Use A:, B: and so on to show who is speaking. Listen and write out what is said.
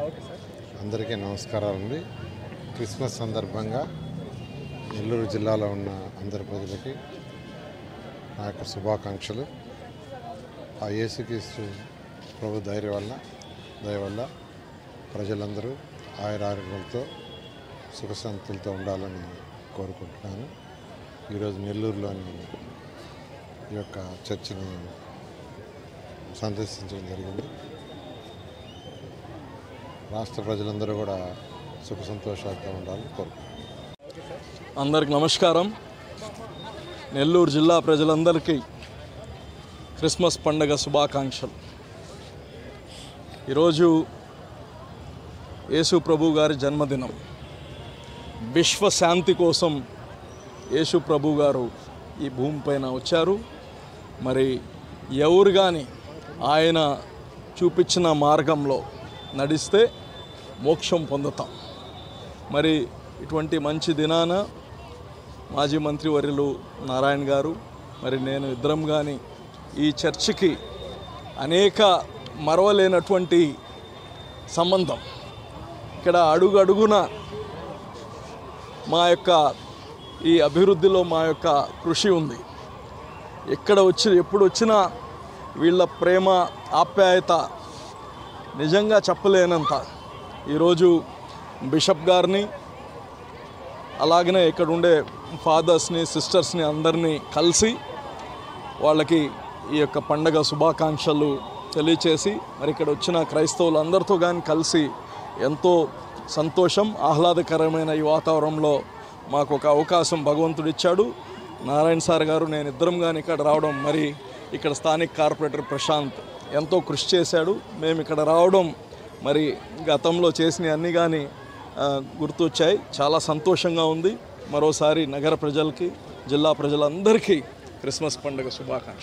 A: అందరికీ నమస్కారాలండి క్రిస్మస్ సందర్భంగా నెల్లూరు జిల్లాలో ఉన్న అందరి ప్రజలకి నా యొక్క శుభాకాంక్షలు ఆ యేసుక్రీస్తు ప్రభు ధైర్యం వల్ల దయ వల్ల ప్రజలందరూ ఆయురారోగ్యంతో సుఖశాంతులతో ఉండాలని కోరుకుంటున్నాను ఈరోజు నెల్లూరులోని ఈ యొక్క చర్చిని సందర్శించడం జరిగింది రాష్ట్ర ప్రజలందరూ కూడా సుఖ సంతోషాలతో ఉండాలని కోరుకుంటున్నాను
B: అందరికి నమస్కారం నెల్లూరు జిల్లా ప్రజలందరికీ క్రిస్మస్ పండగ శుభాకాంక్షలు ఈరోజు యేసు ప్రభు గారి జన్మదినం విశ్వశాంతి కోసం యేసు ప్రభు గారు ఈ భూమిపైన వచ్చారు మరి ఎవరు కానీ ఆయన చూపించిన మార్గంలో నడిస్తే మోక్షం పొందుతాం మరి ఇటువంటి మంచి దినాన మాజీ మంత్రివర్యులు నారాయణ గారు మరి నేను ఇద్దరం కానీ ఈ చర్చికి అనేక మరవలేనటువంటి సంబంధం ఇక్కడ అడుగు అడుగున మా యొక్క ఈ అభివృద్ధిలో మా యొక్క కృషి ఉంది ఎక్కడ వచ్చి ఎప్పుడు వచ్చినా వీళ్ళ ప్రేమ ఆప్యాయత నిజంగా చెప్పలేనంత ఈరోజు బిషప్ గారిని అలాగనే ఇక్కడ ఉండే ఫాదర్స్ని సిస్టర్స్ని అందరినీ కలిసి వాళ్ళకి ఈ యొక్క పండగ శుభాకాంక్షలు తెలియచేసి మరి ఇక్కడ వచ్చిన క్రైస్తవులందరితో కానీ కలిసి ఎంతో సంతోషం ఆహ్లాదకరమైన ఈ వాతావరణంలో మాకు ఒక అవకాశం భగవంతుడు ఇచ్చాడు నారాయణ సార్ గారు నేను ఇద్దరం కానీ ఇక్కడ రావడం మరి ఇక్కడ స్థానిక కార్పొరేటర్ ప్రశాంత్ ఎంతో కృషి చేశాడు మేము ఇక్కడ రావడం మరి గతంలో చేసిన అన్నీ కానీ ఆ, గుర్తొచ్చాయి చాలా సంతోషంగా ఉంది మరోసారి నగర ప్రజలకి జిల్లా ప్రజలందరికీ క్రిస్మస్ పండుగ శుభాకాంక్షలు